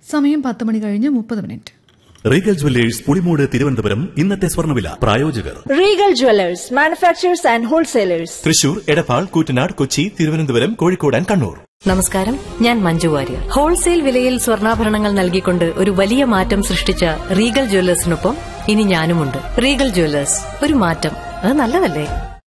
സമയം പത്ത് മണി കഴിഞ്ഞ് മുപ്പത് minute Regal jewellers Pulimoodu Thiruvananthapuram ഇന്നത്തെ സ്വർണ്ണവില പ്രായോജകർ Regal Jewelers, manufacturers and wholesalers. Thrissur Edappal Koottanad Kochi Thiruvananthapuram Kozhikode and Kannur നമസ്കാരം ഞാൻ മഞ്ജു വാര്യർ ഹോൾസെയിൽ വിലയിൽ സ്വർണ്ണാഭരണങ്ങൾ നൽകിക്കൊണ്ട് ഒരു വലിയ മാറ്റം സൃഷ്ടിച്ച റീഗൽ ജ്വല്ലേഴ്സിനൊപ്പം ഇനി ഞാനുമുണ്ട് റീഗൽ ജ്വല്ലേഴ്സ് ഒരു മാറ്റം അത് നല്ലതല്ലേ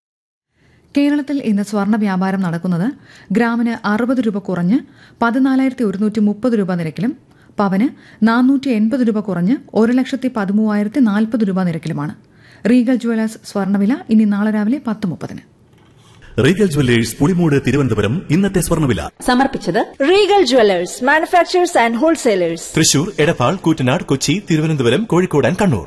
കേരളത്തിൽ ഇന്ന് സ്വർണ്ണ വ്യാപാരം നടക്കുന്നത് ഗ്രാമിന് അറുപത് രൂപ കുറഞ്ഞ് പതിനാലായിരത്തി ഒരുന്നൂറ്റി മുപ്പത് രൂപ നിരക്കിലും പവന് നാനൂറ്റി എൺപത് രൂപ കുറഞ്ഞ് ഒരു ലക്ഷത്തി പതിമൂവായിരത്തി നാൽപ്പത് രൂപ നിരക്കിലുമാണ് റീഗൽ ജുവലേഴ്സ് സ്വർണ്ണവില ഇനി നാളെ രാവിലെ പത്ത് മുപ്പതിന് റീഗൽ ജുവല്ലേഴ്സ് പുളിമൂട് തിരുവനന്തപുരം ഇന്നത്തെ സ്വർണ്ണവില സമർപ്പിച്ചത് Regal Jewelers, manufacturers and wholesalers. Thrissur Edappal Koottanad Kochi Thiruvananthapuram Kozhikode and Kannur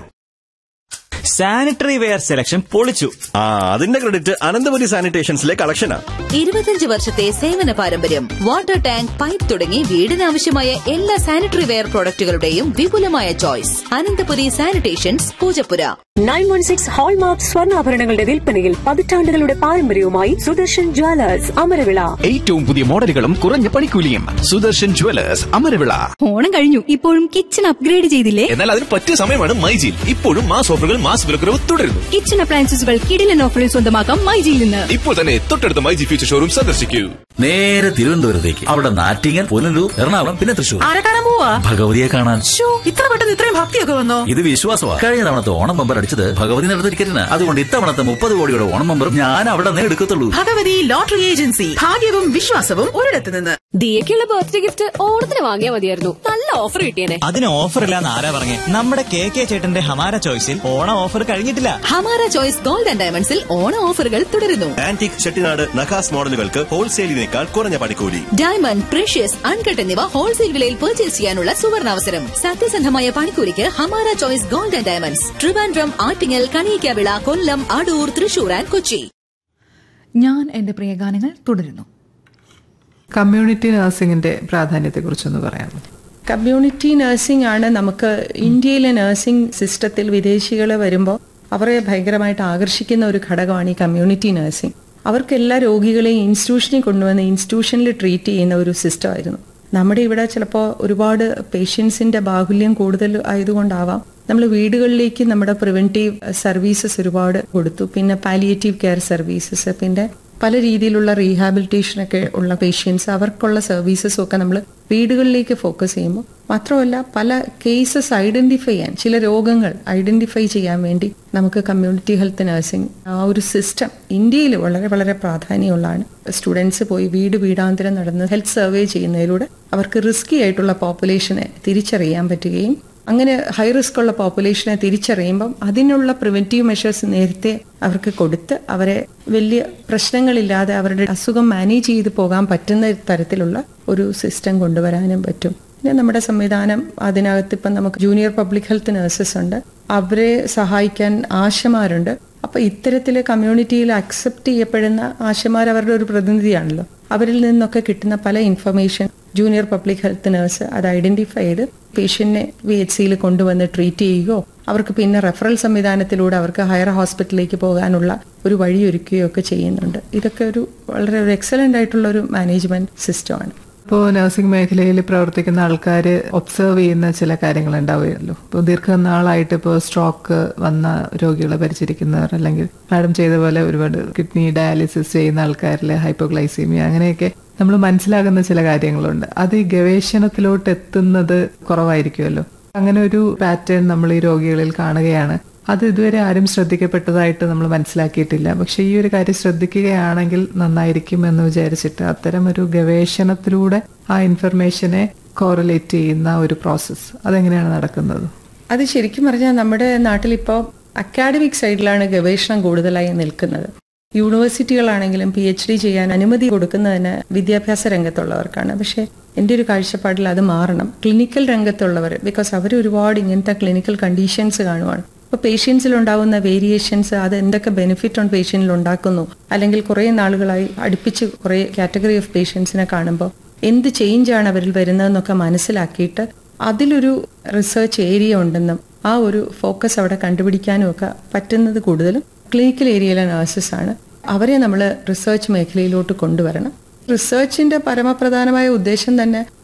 sanitary ware selection പൊളിച്ചു ആ അതിന്റെ ക്രെഡിറ്റ് അനന്തപുരി സാനിറ്റേഷൻസിലെ കളക്ഷനാ ഇരുപത്തിയഞ്ച് വർഷത്തെ സേവന പാരമ്പര്യം വാട്ടർ ടാങ്ക് പൈപ്പ് തുടങ്ങി വീടിനാവശ്യമായ എല്ലാ സാനിറ്ററി വെയർ പ്രോഡക്റ്റുകളുടെയും വിപുലമായ choice Ananthapuri sanitations Poojappura nine one six hallmark സ്വർണ്ണാഭരണങ്ങളുടെ വിൽപ്പനയിൽ പതിറ്റാണ്ടുകളുടെ പാരമ്പര്യവുമായി സുദർശൻ ജ്വല്ലേഴ്സ് അമരവിള ഏറ്റവും പുതിയ മോഡലുകളും കുറഞ്ഞ പണിക്കൂലിയും സുദർശൻ ജുവലേഴ്സ് അമരവിള ഓണം കഴിഞ്ഞു ഇപ്പോഴും കിച്ചൺ അപ്ഗ്രേഡ് ചെയ്തില്ലേ എന്നാൽ അതിന് പറ്റിയ സമയമാണ് മൈജിയിൽ ഇപ്പോഴും മാസ് ഓഫറുകൾ മാസ് വിലക്കുറവ് തുടരുന്നു കിച്ചൺ അപ്ലയൻസുകൾ കിടിലൻ ഓഫറിൽ സ്വന്തമാക്കാം മൈജിയിൽ നിന്ന് ഇപ്പോൾ തന്നെ തൊട്ടടുത്ത മൈജി ഫ്യൂച്ചർ ഷോറൂം സന്ദർശിക്കൂ നേരെ തിരുവനന്തപുരത്തേക്ക് അവിടെ നാറ്റിങ്ങൻ പുനലൂർ എറണാകുളം പിന്നെ തൃശൂർ ആരെ കാണാൻ പോവാ ഭഗവതിയെ കാണാൻ ഇത്ര പെട്ടെന്ന് ഇത്രയും ഭക്തിയൊക്കെ വന്നോ ഇത് വിശ്വാസമാണ് കഴിഞ്ഞ തവണത്തെ ഓണം ബമ്പർ അടിച്ചത് ഭഗവതി നടത്ത ടിക്കറ്റിന് അതുകൊണ്ട് ഇത്തവണത്തെ മുപ്പത് കോടിയുടെ ഓണം ബമ്പർ ഞാൻ അവിടെ നിന്ന് എടുക്കത്തുള്ളൂ ഭഗവതി ലോട്ടറി ഏജൻസി ഭാഗ്യവും വിശ്വാസവും ഒരിടത്ത് നിന്ന് ദിയക്കുള്ള ബർത്ത്ഡേ ഗിഫ്റ്റ് ഓണത്തിന് വാങ്ങിയാൽ മതിയായിരുന്നു നല്ല ഓഫർ കിട്ടിയേനെ അതിന് ഓഫർ ഇല്ലാന്ന് ആരാ പറഞ്ഞേ നമ്മുടെ കെ കെ ചേട്ടന്റെ ഹമാര ചോയ്സിൽ ഓണം ഓഫർ കഴിഞ്ഞിട്ടില്ല ഹമാര ചോയ്സ് ഗോൾഡ് ആൻഡ് ഡയമണ്ട്സിൽ ഓണ ഓഫറുകൾ തുടരുന്നു ആന്റിക് ചെട്ടിനാട് നഖാസ് മോഡലുകൾക്ക് ഹോൾസെയിലിനേക്കാൾ കുറഞ്ഞ പണിക്കൂലി ഡയമണ്ട് പ്രഷ്യസ് അൺകട്ട് എന്നിവ ഹോൾസെയിൽ വിലയിൽ പർച്ചേസ് ചെയ്യാനുള്ള സുവർണാവസരം സത്യസന്ധമായ പണിക്കൂലിക്ക് Hamara choice gold and diamonds Trivandrum Attingal Kaniyakkavila Kollam Adoor Thrissur and Kochi ഞാൻ എന്റെ പ്രിയഗാനങ്ങൾ തുടരുന്നു കമ്മ്യൂണിറ്റി നഴ്സിംഗിന്റെ പ്രാധാന്യത്തെക്കുറിച്ചൊന്ന് പറയാമോ കമ്മ്യൂണിറ്റി നഴ്സിംഗ് ആണ് നമുക്ക് ഇന്ത്യയിലെ നഴ്സിംഗ് സിസ്റ്റത്തിൽ വിദേശികൾ വരുമ്പോൾ അവരെ ഭയങ്കരമായിട്ട് ആകർഷിക്കുന്ന ഒരു ഘടകമാണ് ഈ കമ്മ്യൂണിറ്റി നഴ്സിംഗ് അവർക്ക് എല്ലാ രോഗികളെയും ഇൻസ്റ്റിറ്റ്യൂഷനിൽ കൊണ്ടുവന്ന് ഇൻസ്റ്റിറ്റ്യൂഷനിൽ ട്രീറ്റ് ചെയ്യുന്ന ഒരു സിസ്റ്റമായിരുന്നു നമ്മുടെ ഇവിടെ ചിലപ്പോൾ ഒരുപാട് പേഷ്യൻസിന്റെ ബാഹുല്യം കൂടുതൽ ആയതുകൊണ്ടാവാം നമ്മൾ വീടുകളിലേക്ക് നമ്മുടെ പ്രിവെന്റീവ് സർവീസസ് ഒരുപാട് കൊടുത്തു പിന്നെ പാലിയേറ്റീവ് കെയർ സർവീസസ് പിന്നെ പല രീതിയിലുള്ള റീഹാബിലിറ്റേഷൻ ഒക്കെ ഉള്ള പേഷ്യൻസ് അവർക്കുള്ള സർവീസസും ഒക്കെ നമ്മൾ വീടുകളിലേക്ക് ഫോക്കസ് ചെയ്യുമ്പോൾ മാത്രമല്ല പല കേസസ് ഐഡന്റിഫൈ ചെയ്യാൻ ചില രോഗങ്ങൾ ഐഡന്റിഫൈ ചെയ്യാൻ വേണ്ടി നമുക്ക് കമ്മ്യൂണിറ്റി ഹെൽത്ത് നഴ്സിംഗ് ആ ഒരു സിസ്റ്റം ഇന്ത്യയിൽ വളരെ വളരെ പ്രാധാന്യമുള്ളതാണ് സ്റ്റുഡൻസ് പോയി വീട് വീടാന്തരം നടന്ന് ഹെൽത്ത് സർവേ ചെയ്യുന്നതിലൂടെ അവർക്ക് റിസ്കി ആയിട്ടുള്ള പോപ്പുലേഷനെ തിരിച്ചറിയാൻ പറ്റുകയും അങ്ങനെ ഹൈ റിസ്ക് ഉള്ള പോപ്പുലേഷനെ തിരിച്ചറിയുമ്പം അതിനുള്ള പ്രിവെന്റീവ് മെഷേഴ്സ് നേരത്തെ അവർക്ക് കൊടുത്ത് അവരെ വലിയ പ്രശ്നങ്ങളില്ലാതെ അവരുടെ അസുഖം മാനേജ് ചെയ്ത് പോകാൻ പറ്റുന്ന തരത്തിലുള്ള ഒരു സിസ്റ്റം കൊണ്ടുവരാനും പറ്റും പിന്നെ നമ്മുടെ സംവിധാനം അതിനകത്ത് ഇപ്പം നമുക്ക് ജൂനിയർ പബ്ലിക് ഹെൽത്ത് നഴ്സസ് ഉണ്ട് അവരെ സഹായിക്കാൻ ആശമാരുണ്ട് അപ്പൊ ഇത്തരത്തില് കമ്മ്യൂണിറ്റിയിൽ അക്സെപ്റ്റ് ചെയ്യപ്പെടുന്ന ആശമാർ അവരുടെ ഒരു പ്രതിനിധിയാണല്ലോ അവരിൽ നിന്നൊക്കെ കിട്ടുന്ന പല information junior public health nurse അത് ഐഡന്റിഫൈ ചെയ്ത് പേഷ്യന്റിനെ വി എച്ച് സിയിൽ കൊണ്ടുവന്ന് ട്രീറ്റ് ചെയ്യുകയോ അവർക്ക് പിന്നെ റെഫറൽ സംവിധാനത്തിലൂടെ അവർക്ക് ഹയർ ഹോസ്പിറ്റലിലേക്ക് പോകാനുള്ള ഒരു വഴിയൊരുക്കുകയോ ഒക്കെ ചെയ്യുന്നുണ്ട് ഇതൊക്കെ ഒരു വളരെ ഒരു എക്സലന്റ് ആയിട്ടുള്ള ഒരു മാനേജ്മെന്റ് സിസ്റ്റമാണ് ഇപ്പോൾ നഴ്സിംഗ് മേഖലയിൽ പ്രവർത്തിക്കുന്ന ആൾക്കാർ ഒബ്സർവ് ചെയ്യുന്ന ചില കാര്യങ്ങൾ ഉണ്ടാവുകയല്ലോ ഇപ്പോൾ ദീർഘനാളായിട്ട് ഇപ്പോൾ സ്ട്രോക്ക് വന്ന രോഗികളെ പരിചരിക്കുന്നവർ അല്ലെങ്കിൽ മാഡം ചെയ്ത പോലെ ഒരുപാട് കിഡ്നി ഡയാലിസിസ് ചെയ്യുന്ന ആൾക്കാരിൽ ഹൈപ്പോഗ്ലൈസീമിയ അങ്ങനെയൊക്കെ നമ്മൾ മനസ്സിലാകുന്ന ചില കാര്യങ്ങളുണ്ട് അത് ഈ ഗവേഷണത്തിലോട്ട് എത്തുന്നത് കുറവായിരിക്കുമല്ലോ അങ്ങനെ ഒരു പാറ്റേൺ നമ്മൾ ഈ രോഗികളിൽ കാണുകയാണ് അത് ഇതുവരെ ആരും ശ്രദ്ധിക്കപ്പെട്ടതായിട്ട് നമ്മൾ മനസ്സിലാക്കിയിട്ടില്ല പക്ഷെ ഈ ഒരു കാര്യം ശ്രദ്ധിക്കുകയാണെങ്കിൽ നന്നായിരിക്കും എന്ന് വിചാരിച്ചിട്ട് അത്തരം ഒരു ഗവേഷണത്തിലൂടെ ആ ഇൻഫർമേഷനെ കോറിലേറ്റ് ചെയ്യുന്ന ഒരു പ്രോസസ്സ് അതെങ്ങനെയാണ് നടക്കുന്നത് അത് ശരിക്കും പറഞ്ഞാൽ നമ്മുടെ നാട്ടിലിപ്പോൾ അക്കാഡമിക് സൈഡിലാണ് ഗവേഷണം കൂടുതലായി നിൽക്കുന്നത് യൂണിവേഴ്സിറ്റികളാണെങ്കിലും പി എച്ച് ഡി ചെയ്യാൻ അനുമതി കൊടുക്കുന്നതിന് വിദ്യാഭ്യാസ രംഗത്തുള്ളവർക്കാണ് പക്ഷേ എൻ്റെ ഒരു കാഴ്ചപ്പാടിൽ അത് മാറണം ക്ലിനിക്കൽ രംഗത്തുള്ളവർ ബിക്കോസ് അവർ ഒരുപാട് ഇങ്ങനത്തെ ക്ലിനിക്കൽ കണ്ടീഷൻസ് കാണുവാണ് ഇപ്പോൾ പേഷ്യൻസിൽ ഉണ്ടാകുന്ന വേരിയേഷൻസ് അത് എന്തൊക്കെ ബെനിഫിറ്റ് ഓൺ പേഷ്യൻറ്റിൽ ഉണ്ടാക്കുന്നു അല്ലെങ്കിൽ കുറേ നാളുകളായി അടുപ്പിച്ച് കുറേ കാറ്റഗറി ഓഫ് പേഷ്യൻസിനെ കാണുമ്പോൾ എന്ത് ചേഞ്ചാണ് അവരിൽ വരുന്നതെന്നൊക്കെ മനസ്സിലാക്കിയിട്ട് അതിലൊരു റിസർച്ച് ഏരിയ ഉണ്ടെന്നും ആ ഒരു ഫോക്കസ് അവിടെ കണ്ടുപിടിക്കാനും ഒക്കെ പറ്റുന്നത് കൂടുതലും ക്ലിനിക്കൽ ഏരിയയിലെ നഴ്സസ് ആണ് അവരെ നമ്മൾ റിസർച്ച് മേഖലയിലോട്ട് കൊണ്ടുവരണം റിസർച്ചിന്റെ പരമപ്രധാനമായ ഉദ്ദേശം തന്നെ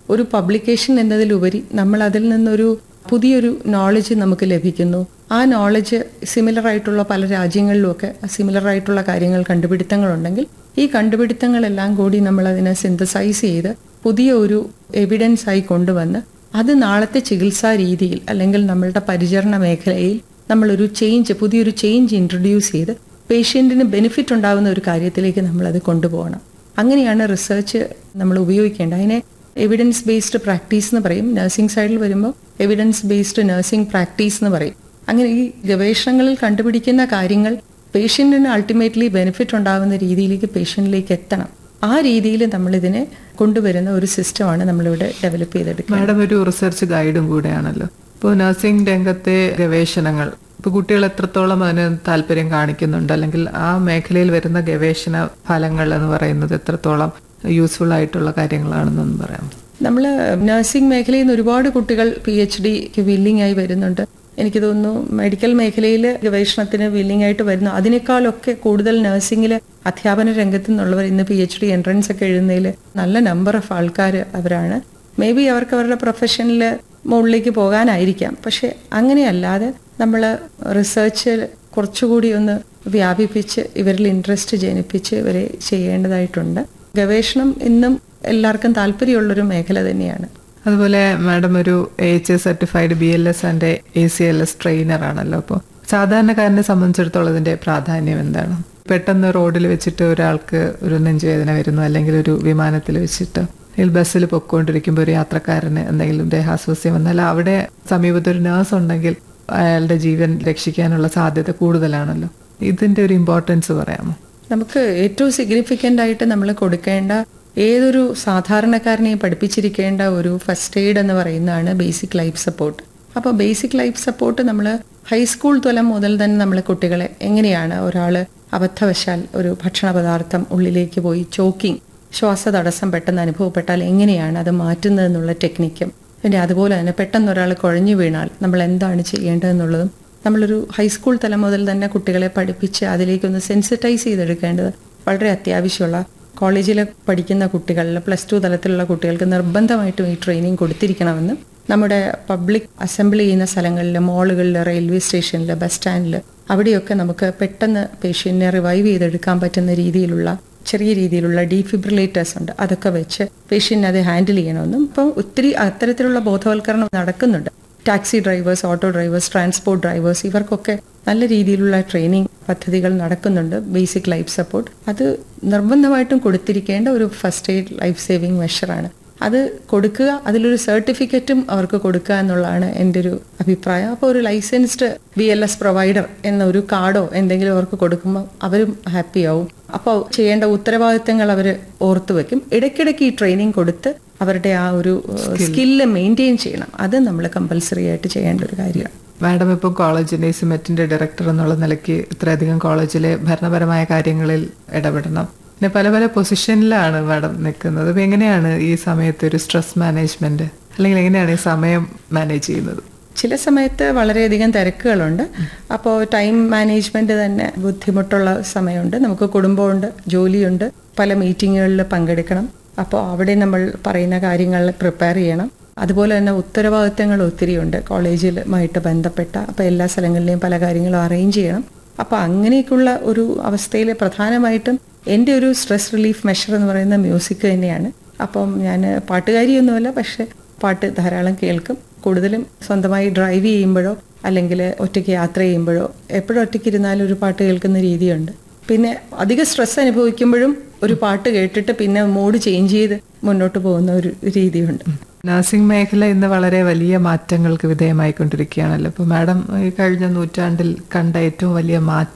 ഒരു പബ്ലിക്കേഷൻ എന്നതിലുപരി നമ്മൾ അതിൽ നിന്നൊരു പുതിയൊരു നോളജ് നമുക്ക് ലഭിക്കുന്നു ആ നോളജ് സിമിലർ ആയിട്ടുള്ള പല രാജ്യങ്ങളിലുമൊക്കെ സിമിലർ ആയിട്ടുള്ള കാര്യങ്ങൾ കണ്ടുപിടുത്തങ്ങളുണ്ടെങ്കിൽ ഈ കണ്ടുപിടുത്തങ്ങളെല്ലാം കൂടി നമ്മൾ അതിനെ സിന്തസൈസ് ചെയ്ത് പുതിയ ഒരു എവിഡൻസ് ആയി കൊണ്ടുവന്ന് അത് നാളത്തെ ചികിത്സാ രീതിയിൽ അല്ലെങ്കിൽ നമ്മളുടെ പരിചരണ മേഖലയിൽ നമ്മളൊരു ചേഞ്ച് പുതിയൊരു ചേഞ്ച് ഇൻട്രൊഡ്യൂസ് ചെയ്ത് പേഷ്യൻറ്റിന് ബെനിഫിറ്റ് ഉണ്ടാകുന്ന ഒരു കാര്യത്തിലേക്ക് നമ്മളത് കൊണ്ടുപോകണം അങ്ങനെയാണ് റിസർച്ച് നമ്മൾ ഉപയോഗിക്കേണ്ടത് അതിനെ എവിഡൻസ് ബേസ്ഡ് പ്രാക്ടീസ് എന്ന് പറയും നഴ്സിംഗ് സൈഡിൽ വരുമ്പോൾ എവിഡൻസ് ബേസ്ഡ് നഴ്സിംഗ് പ്രാക്ടീസ് എന്ന് പറയും അങ്ങനെ ഈ ഗവേഷണങ്ങളിൽ കണ്ടുപിടിക്കുന്ന കാര്യങ്ങൾ പേഷ്യൻറ്റിന് അൾട്ടിമേറ്റ്ലി ബെനിഫിറ്റ് ഉണ്ടാകുന്ന രീതിയിലേക്ക് പേഷ്യൻറ്റിലേക്ക് എത്തണം ആ രീതിയിൽ നമ്മളിതിനെ കൊണ്ടുവരുന്ന ഒരു സിസ്റ്റമാണ് നമ്മളിവിടെ ഡെവലപ്പ് ചെയ്തെടുക്കുന്നത് മാഡം ഒരു റിസർച്ച് ഗൈഡും കൂടെയാണല്ലോ ഇപ്പോൾ നഴ്സിംഗ് രംഗത്തെ ഗവേഷണങ്ങൾ ഇപ്പോൾ കുട്ടികൾ എത്രത്തോളം അതിന് താല്പര്യം കാണിക്കുന്നുണ്ട് അല്ലെങ്കിൽ ആ മേഖലയിൽ വരുന്ന ഗവേഷണ ഫലങ്ങൾ എന്ന് പറയുന്നത് എത്രത്തോളം യൂസ്ഫുൾ ആയിട്ടുള്ള കാര്യങ്ങളാണെന്നൊന്ന് പറയാം നമ്മൾ നഴ്സിംഗ് മേഖലയിൽ നിന്ന് ഒരുപാട് കുട്ടികൾ പി എച്ച് ഡിക്ക് വില്ലിംഗ് ആയി വരുന്നുണ്ട് എനിക്ക് തോന്നുന്നു മെഡിക്കൽ മേഖലയിൽ ഗവേഷണത്തിന് വില്ലിംഗ് ആയിട്ട് വരുന്നു അതിനേക്കാളൊക്കെ കൂടുതൽ നഴ്സിംഗിൽ അധ്യാപന രംഗത്ത് നിന്നുള്ളവർ ഇന്ന് പി എച്ച് ഡി എൻട്രൻസ് ഒക്കെ എഴുതുന്നതിൽ നല്ല നമ്പർ ഓഫ് ആൾക്കാർ അവരാണ് മേ ബി അവർക്ക് അവരുടെ പ്രൊഫഷനിൽ മുകളിലേക്ക് പോകാനായിരിക്കാം പക്ഷെ അങ്ങനെയല്ലാതെ നമ്മൾ റിസർച്ച് കുറച്ചുകൂടി ഒന്ന് വ്യാപിപ്പിച്ച് ഇവരിൽ ഇൻട്രസ്റ്റ് ജനിപ്പിച്ച് ഇവരെ ചെയ്യേണ്ടതായിട്ടുണ്ട് ഗവേഷണം ഇന്നും എല്ലാവർക്കും താല്പര്യമുള്ളൊരു മേഖല തന്നെയാണ് അതുപോലെ മാഡം ഒരു H S certified B L S and A C L S trainer ആണല്ലോ അപ്പോൾ സാധാരണക്കാരനെ സംബന്ധിച്ചിടത്തോളം ഇതിന്റെ പ്രാധാന്യം എന്താണ് പെട്ടെന്ന് റോഡിൽ വെച്ചിട്ട് ഒരാൾക്ക് ഒരു നെഞ്ചുവേദന വരുന്നു അല്ലെങ്കിൽ ഒരു വിമാനത്തിൽ വെച്ചിട്ട് അല്ലെങ്കിൽ ബസ്സിൽ പൊയ്ക്കൊണ്ടിരിക്കുമ്പോൾ ഒരു യാത്രക്കാരന് എന്തെങ്കിലും ദേഹാസ്വാസ്യം വന്നാൽ അവിടെ സമീപത്ത് ഒരു നേഴ്സ് ഉണ്ടെങ്കിൽ അയാളുടെ ജീവൻ രക്ഷിക്കാനുള്ള സാധ്യത കൂടുതലാണല്ലോ ഇതിന്റെ ഒരു ഇമ്പോർട്ടൻസ് പറയാമോ നമുക്ക് ഏറ്റവും സിഗ്നിഫിക്കൻ്റ് ആയിട്ട് നമ്മൾ കൊടുക്കേണ്ട ഏതൊരു സാധാരണക്കാരനെയും പഠിപ്പിച്ചിരിക്കേണ്ട ഒരു ഫസ്റ്റ് എയ്ഡ് എന്ന് പറയുന്നതാണ് ബേസിക് ലൈഫ് സപ്പോർട്ട് അപ്പോൾ ബേസിക് ലൈഫ് സപ്പോർട്ട് നമ്മൾ ഹൈസ്കൂൾ തലം മുതൽ തന്നെ നമ്മൾ കുട്ടികളെ എങ്ങനെയാണ് ഒരാൾ അബദ്ധവശാൽ ഒരു ഭക്ഷണ പദാർത്ഥം ഉള്ളിലേക്ക് പോയി ചോക്കിംഗ് ശ്വാസതടസ്സം പെട്ടെന്ന് അനുഭവപ്പെട്ടാൽ എങ്ങനെയാണ് അത് മാറ്റുന്നതെന്നുള്ള ടെക്നിക്കും പിന്നെ അതുപോലെ തന്നെ പെട്ടെന്ന് ഒരാൾ കുഴഞ്ഞു വീണാൽ നമ്മൾ എന്താണ് ചെയ്യേണ്ടതെന്നുള്ളതും നമ്മളൊരു ഹൈസ്കൂൾ തലം മുതൽ തന്നെ കുട്ടികളെ പഠിപ്പിച്ച് അതിലേക്കൊന്ന് സെൻസിറ്റൈസ് ചെയ്തെടുക്കേണ്ടത് വളരെ അത്യാവശ്യമുള്ള കോളേജിൽ പഠിക്കുന്ന കുട്ടികളിൽ പ്ലസ് ടു തലത്തിലുള്ള കുട്ടികൾക്ക് നിർബന്ധമായിട്ടും ഈ ട്രെയിനിങ് കൊടുത്തിരിക്കണമെന്നും നമ്മുടെ പബ്ലിക് അസംബ്ലി ചെയ്യുന്ന സ്ഥലങ്ങളിൽ മോളുകളിൽ റെയിൽവേ സ്റ്റേഷനിൽ ബസ് സ്റ്റാൻഡിൽ അവിടെയൊക്കെ നമുക്ക് പെട്ടെന്ന് പേഷ്യന്റിനെ റിവൈവ് ചെയ്തെടുക്കാൻ പറ്റുന്ന രീതിയിലുള്ള ചെറിയ രീതിയിലുള്ള ഡീഫിബ്രിലേറ്റേഴ്സ് ഉണ്ട് അതൊക്കെ വെച്ച് പേഷ്യന്റിനെ അത് ഹാൻഡിൽ ചെയ്യണമെന്നും ഇപ്പോൾ ഒത്തിരി അത്തരത്തിലുള്ള ബോധവൽക്കരണം നടക്കുന്നുണ്ട് taxi drivers auto drivers transport drivers ഇവർക്കൊക്കെ നല്ല രീതിയിലുള്ള ട്രെയിനിങ് പദ്ധതികൾ നടക്കുന്നുണ്ട് ബേസിക് ലൈഫ് സപ്പോർട്ട് അത് നിർബന്ധമായിട്ടും കൊടുത്തിരിക്കേണ്ട ഒരു ഫസ്റ്റ് എയ്ഡ് ലൈഫ് സേവിങ് മെഷറാണ് അത് കൊടുക്കുക അതിലൊരു സർട്ടിഫിക്കറ്റും അവർക്ക് കൊടുക്കുക എന്നുള്ളതാണ് എൻ്റെ ഒരു അഭിപ്രായം അപ്പോൾ ഒരു licensed B L S provider എന്ന ഒരു കാർഡോ എന്തെങ്കിലും അവർക്ക് കൊടുക്കുമ്പോൾ അവരും ഹാപ്പിയാവും അപ്പോൾ ചെയ്യേണ്ട ഉത്തരവാദിത്തങ്ങൾ അവർ ഓർത്തു വെക്കും ഇടയ്ക്കിടയ്ക്ക് ഈ ട്രെയിനിങ് കൊടുത്ത് അവരുടെ ആ ഒരു സ്കില്ല് മെയിൻറ്റെയിൻ ചെയ്യണം അത് നമ്മൾ കമ്പൽസറി ആയിട്ട് ചെയ്യേണ്ട ഒരു കാര്യമാണ് മാഡം ഇപ്പോൾ കോളേജിന്റെ സിമെറ്റിന്റെ ഡയറക്ടർ എന്നുള്ള നിലയ്ക്ക് ഇത്രയധികം കോളേജിലെ ഭരണപരമായ കാര്യങ്ങളിൽ ഇടപെടണം പിന്നെ പല പല പൊസിഷനിലാണ് മാഡം നിൽക്കുന്നത് അപ്പൊ എങ്ങനെയാണ് ഈ സമയത്ത് ഒരു സ്ട്രെസ് മാനേജ്മെന്റ് അല്ലെങ്കിൽ എങ്ങനെയാണ് ഈ സമയം മാനേജ് ചെയ്യുന്നത് ചില സമയത്ത് വളരെയധികം തിരക്കുകളുണ്ട് അപ്പോൾ ടൈം മാനേജ്മെന്റ് തന്നെ ബുദ്ധിമുട്ടുള്ള സമയമുണ്ട് നമുക്ക് കുടുംബമുണ്ട് ജോലിയുണ്ട് പല മീറ്റിങ്ങുകളിൽ പങ്കെടുക്കണം അപ്പോൾ അവിടെ നമ്മൾ പറയുന്ന കാര്യങ്ങൾ പ്രിപ്പയർ ചെയ്യണം അതുപോലെ തന്നെ ഉത്തരവാദിത്തങ്ങൾ ഒത്തിരിയുണ്ട് കോളേജിലുമായിട്ട് ബന്ധപ്പെട്ട അപ്പോൾ എല്ലാ സ്ഥലങ്ങളിലെയും പല കാര്യങ്ങളും അറേഞ്ച് ചെയ്യണം അപ്പോൾ അങ്ങനെയൊക്കെയുള്ള ഒരു അവസ്ഥയിൽ പ്രധാനമായിട്ടും എൻ്റെ ഒരു സ്ട്രെസ് റിലീഫ് മെഷർ എന്ന് പറയുന്ന മ്യൂസിക് തന്നെയാണ് അപ്പം ഞാൻ പാട്ടുകാരിയൊന്നുമല്ല പക്ഷെ പാട്ട് ധാരാളം കേൾക്കും കൂടുതലും സ്വന്തമായി ഡ്രൈവ് ചെയ്യുമ്പോഴോ അല്ലെങ്കിൽ ഒറ്റയ്ക്ക് യാത്ര ചെയ്യുമ്പോഴോ എപ്പോഴും ഒറ്റയ്ക്ക് ഇരുന്നാലും ഒരു പാട്ട് കേൾക്കുന്ന രീതിയുണ്ട് പിന്നെ അധിക സ്ട്രെസ് അനുഭവിക്കുമ്പോഴും ഒരു പാട്ട് കേട്ടിട്ട് പിന്നെ മൂഡ് ചേഞ്ച് ചെയ്ത് മുന്നോട്ട് പോകുന്ന ഒരു രീതിയുണ്ട് നഴ്സിംഗ് മേഖല ഇന്ന് വളരെ വലിയ മാറ്റങ്ങൾക്ക് വിധേയമായിക്കൊണ്ടിരിക്കുകയാണല്ലോ അപ്പോൾ മാഡം ഈ കഴിഞ്ഞ നൂറ്റാണ്ടിൽ കണ്ട ഏറ്റവും വലിയ മാറ്റം